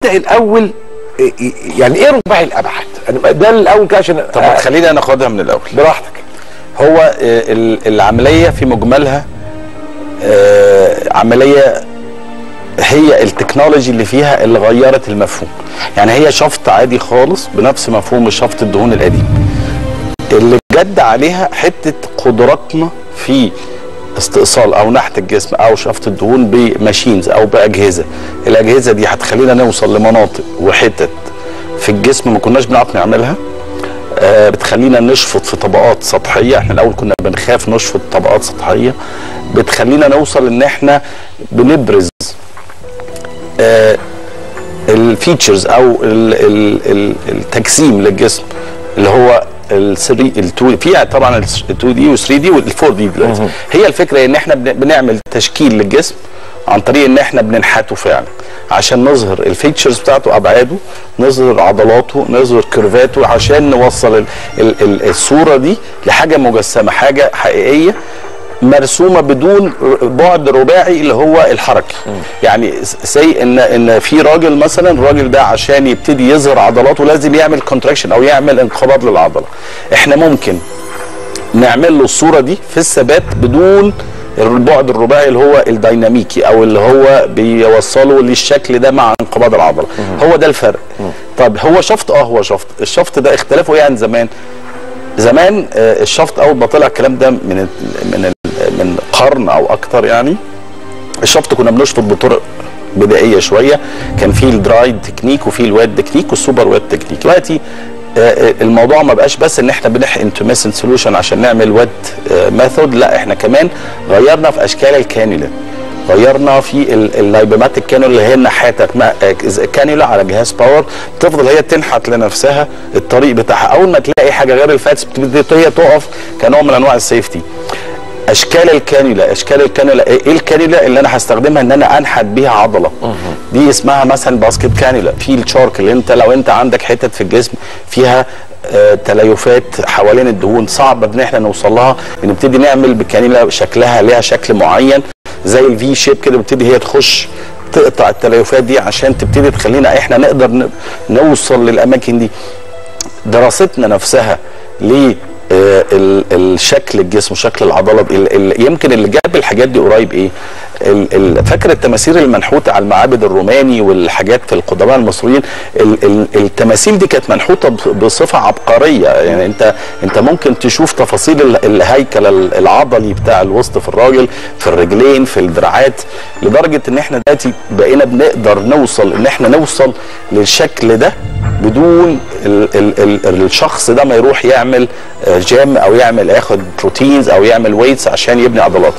الاول يعني ايه رباعي الابعاد؟ أنا ده الاول كده عشان طب ما خلينا ناخدها من الاول براحتك هو آه، ال- العمليه في مجملها آه، عمليه هي التكنولوجي اللي فيها اللي غيرت المفهوم يعني هي شفط عادي خالص بنفس مفهوم شفط الدهون القديم اللي جد عليها حته قدراتنا في استئصال او نحت الجسم او شفط الدهون بماشينز او باجهزه الاجهزه دي هتخلينا نوصل لمناطق وحتت في الجسم ما كناش بنعرف نعملها آه، بتخلينا نشفط في طبقات سطحيه احنا الاول كنا بنخاف نشفط طبقات سطحيه بتخلينا نوصل ان احنا بنبرز آه، الفيتشرز او ال ال ال التجسيم للجسم اللي هو ال 3 ال 2 فيها طبعا ال 2 دي وال 3 دي وال 4 دي دلوقتي هي الفكره ان احنا بن- بنعمل تشكيل للجسم عن طريق ان احنا بننحته فعلا عشان نظهر الفيتشرز بتاعته ابعاده نظهر عضلاته نظهر كيرفاته عشان نوصل ال ال ال الصوره دي لحاجه مجسمه حاجه حقيقيه مرسومه بدون ر- بعد رباعي اللي هو الحركي يعني سي ان ان في راجل مثلا الراجل ده عشان يبتدي يظهر عضلاته لازم يعمل كونتراكشن او يعمل انقباض للعضله احنا ممكن نعمل له الصوره دي في الثبات بدون البعد الرباعي اللي هو الديناميكي او اللي هو بيوصله للشكل ده مع انقباض العضله هو ده الفرق طب هو شفط اه هو شفط الشفط ده اختلافه ايه عن زمان زمان آه، الشفط اول ما طلع الكلام ده من ال- من ال- من قرن او اكتر يعني الشفط كنا بنشفط بطرق بدائيه شويه كان في الدرايد تكنيك وفي الواد تكنيك والسوبر واد تكنيك دلوقتي آه، آه، الموضوع ما بقاش بس ان احنا بنحقن توميسن سوليوشن عشان نعمل واد ميثود لا احنا كمان غيرنا في اشكال الكانيولا غيرنا في ال- اللايبوماتيك كانولا اللي هي النحاته ما- آه، كانيولا على جهاز باور تفضل هي تنحت لنفسها الطريق بتاعها اول ما تلاقي حاجه غير الفاتس بتبتدي هي تقف كنوع من انواع السيفتي اشكال الكانيولا اشكال الكانيولا ايه إيه الكانيولا اللي انا هستخدمها ان انا انحت بيها عضله دي اسمها مثلا باسكت كانيولا في الشارك اللي انت لو انت عندك حتت في الجسم فيها آه، تليفات حوالين الدهون صعب ان احنا نوصل لها بنبتدي نعمل بكانيولا شكلها ليها شكل معين زي الفي شيب كده بتبتدي هي تخش تقطع التليفات دي عشان تبتدي تخلينا احنا نقدر ن- نوصل للاماكن دي دراستنا نفسها ل آه، ال- الشكل الجسم وشكل العضله ال- ال- يمكن اللي جاب الحاجات دي قريب ايه ال- ال- فاكر التماثيل المنحوته على المعابد الروماني والحاجات في القدماء المصريين ال- ال- التماثيل دي كانت منحوته ب- بصفه عبقريه يعني انت انت ممكن تشوف تفاصيل ال- الهيكل ال- العضلي بتاع الوسط في الراجل في الرجلين في الدراعات لدرجه ان احنا دلوقتي بقينا بنقدر نوصل ان احنا نوصل للشكل ده بدون ال ال ال الشخص ده ما يروح يعمل آه، جيم او يعمل ياخد بروتينز او يعمل ويتس عشان يبني عضلات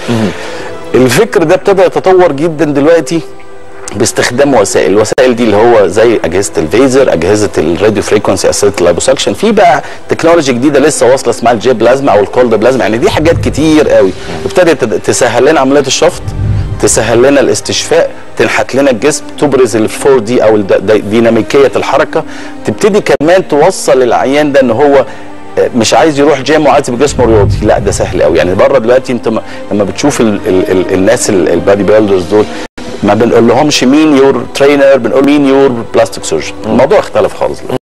الفكر ده ابتدى يتطور جدا دلوقتي باستخدام وسائل الوسائل دي اللي هو زي اجهزه الفيزر اجهزه الراديو فريكونسي اسيت لايبوسكشن في بقى تكنولوجي جديده لسه واصله اسمها الجي بلازما او الكولد بلازما يعني دي حاجات كتير قوي ابتدت تسهل لنا عمليه الشفط تسهل لنا الاستشفاء تنحت لنا الجسم تبرز الفور دي او الد- دي- ديناميكيه الحركه تبتدي كمان توصل العيان ده ان هو آه، مش عايز يروح جيم وعايز يبقى جسمه رياضي لا ده سهل قوي يعني بره دلوقتي انت م- لما بتشوف ال ال ال الناس ال- البادي بيلدرز دول ما بنقول لهمش مين يور ترينر بنقول مين يور بلاستيك سيرجن الموضوع اختلف خالص